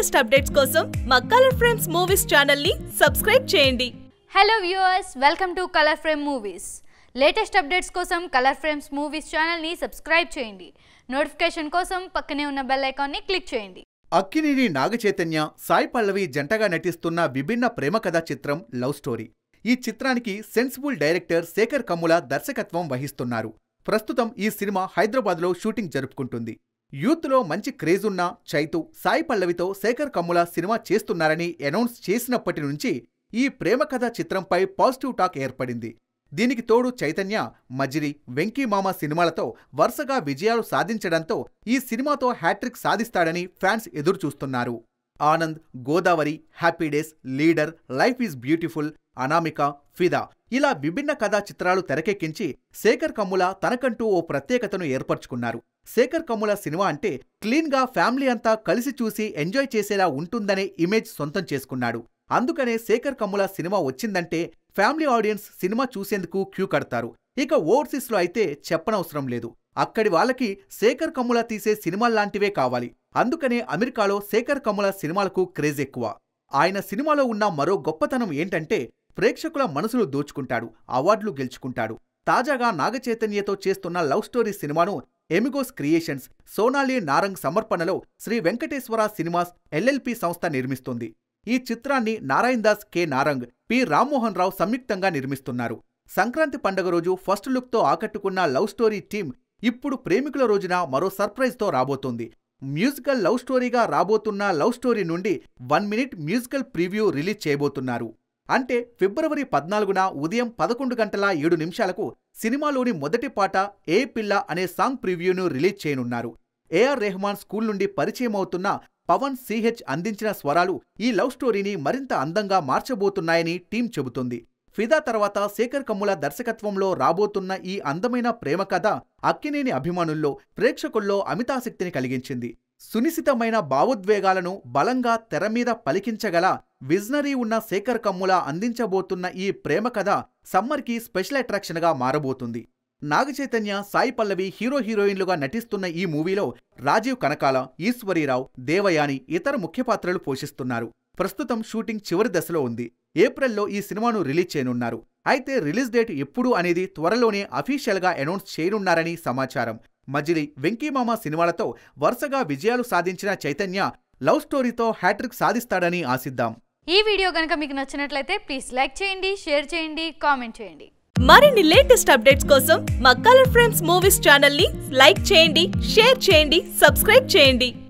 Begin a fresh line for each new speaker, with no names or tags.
latest updates కోసం మా colour frames movies channel ని సబ్స్క్రైబ్ చేయండి
hello viewers welcome to colour frame movies latest updates కోసం colour frames movies ఛానల్ని subscribe చేయండి నోటిఫికేషన్ కోసం పక్కనే ఉన్న బెల్ ఐకాన్ని క్లిక్ చేయండి
అక్కినేని నాగచైతన్య సాయి పల్లవి జంటగా నటిస్తున్న విభిన్న ప్రేమ కథా చిత్రం లవ్ స్టోరీ ఈ చిత్రానికి సెన్సిబుల్ డైరెక్టర్ శేఖర్ కమ్ముల దర్శకత్వం వహిస్తున్నారు ప్రస్తుతం ఈ సినిమా హైదరాబాద్లో షూటింగ్ జరుపుకుంటుంది యూత్లో మంచి క్రేజ్ ఉన్న చైతు సాయి పల్లవితో శేఖర్ కమ్ముల సినిమా చేస్తున్నారని అనౌన్స్ చేసినప్పటి నుంచి ఈ ప్రేమ కథా చిత్రంపై పాజిటివ్ టాక్ ఏర్పడింది దీనికి తోడు చైతన్య మజిరి వెంకీమామ సినిమాలతో వరుసగా విజయాలు సాధించడంతో ఈ సినిమాతో హ్యాట్రిక్ సాధిస్తాడని ఫ్యాన్స్ ఎదురుచూస్తున్నారు Anand Godavari happy days leader life is beautiful Anamika Fidaa ఇలా విభిన్న కథా చిత్రాలు తెరకెక్కించి శేఖర్ కమ్ముల తనకంటూ ఓ ప్రత్యేకతను ఏర్పరచుకున్నారు శేఖర్ కమ్ముల సినిమా అంటే క్లీన్గా ఫ్యామిలీ అంతా కలిసి చూసి ఎంజాయ్ చేసేలా ఉంటుందనే ఇమేజ్ సొంతం చేసుకున్నాడు అందుకనే శేఖర్ కమ్ముల సినిమా వచ్చిందంటే ఫ్యామిలీ ఆడియన్స్ సినిమా చూసేందుకు క్యూ కడతారు ఇక ఓవర్సీస్లో అయితే చెప్పనవసరం లేదు అక్కడి వాళ్ళకి శేఖర్ కమ్ముల తీసే సినిమాల్లాంటివే కావాలి అందుకనే అమెరికాలో శేఖర్ కమ్ముల సినిమాలకు క్రేజ్ ఎక్కువ ఆయన సినిమాలో ఉన్న మరో గొప్పతనం ఏంటంటే ప్రేక్షకుల మనసులు దోచుకుంటాడు అవార్డులు గెలుచుకుంటాడు తాజాగా నాగచైతన్యతో చేస్తున్న లవ్ స్టోరీ సినిమాను ఎమిగోస్ క్రియేషన్స్ సోనాలి నారంగ్ సమర్పణలో శ్రీ వెంకటేశ్వర సినిమాస్ ఎల్ఎల్పి సంస్థ నిర్మిస్తుంది ఈ చిత్రాన్ని నారాయణ్ దాస్ కె నారంగ్ పి రామ్మోహన్ రావు సంయుక్తంగా నిర్మిస్తున్నారు సంక్రాంతి పండుగ రోజు ఫస్ట్ లుక్తో ఆకట్టుకున్న లవ్ స్టోరీ టీం ఇప్పుడు ప్రేమికుల రోజున మరో సర్ప్రైజ్తో రాబోతోంది మ్యూజికల్ లవ్ స్టోరీగా రాబోతున్న లవ్ స్టోరీ నుండి one minute musical preview release చేయబోతున్నారు అంటే ఫిబ్రవరి పద్నాలుగున ఉదయం పదకొండు గంటల ఏడు నిమిషాలకు సినిమాలోని మొదటి పాట ఏ పిల్ల అనే సాంగ్ ప్రివ్యూను రిలీజ్ చేయనున్నారు ఏఆర్ రెహమాన్ స్కూల్ నుండి పరిచయం అవుతున్న పవన్ సిహెచ్ అందించిన స్వరాలు ఈ లవ్ స్టోరీని మరింత అందంగా మార్చబోతున్నాయని టీం చెబుతుంది ఫిదా తర్వాత శేఖర్ కమ్ముల దర్శకత్వంలో రాబోతున్న ఈ అందమైన ప్రేమ కథ అక్కినేని అభిమానుల్లో ప్రేక్షకుల్లో అమితాసక్తిని కలిగించింది సునిశితమైన భావోద్వేగాలను బలంగా తెరమీద పలికించగల విజనరీ ఉన్న శేఖర్ కమ్ముల అందించబోతున్న ఈ ప్రేమ కథ సమ్మర్కి స్పెషల్ అట్రాక్షన్గా మారబోతుంది నాగచైతన్య సాయి పల్లవి హీరో హీరోయిన్లుగా నటిస్తున్న ఈ మూవీలో రాజీవ్ కనకాల ఈశ్వరీరావు దేవయాని ఇతర ముఖ్య పాత్రలు పోషిస్తున్నారు ప్రస్తుతం షూటింగ్ చివరి దశలో ఉంది ఏప్రిల్లో ఈ సినిమాను రిలీజ్ చేయనున్నారు అయితే రిలీజ్ డేట్ ఎప్పుడు అనేది త్వరలోనే అఫీషియల్గా అనౌన్స్ చేయనున్నారని సమాచారం మజిలీ వెంకీమామ సినిమాలతో వరుసగా విజయాలు సాధించిన చైతన్య లవ్ స్టోరీతో హ్యాట్రిక్ సాధిస్తాడని ఆశిద్దాం
ఈ వీడియో కనుక మీకు నచ్చినట్లయితే ప్లీజ్ లైక్ చేయండి షేర్ చేయండి కామెంట్ చేయండి
మరిన్ని లేటెస్ట్ అప్డేట్స్ కోసం మా కలర్ ఫ్రేమ్స్ మూవీస్ ఛానల్ ని లైక్ చేయండి షేర్ చేయండి సబ్స్క్రైబ్ చేయండి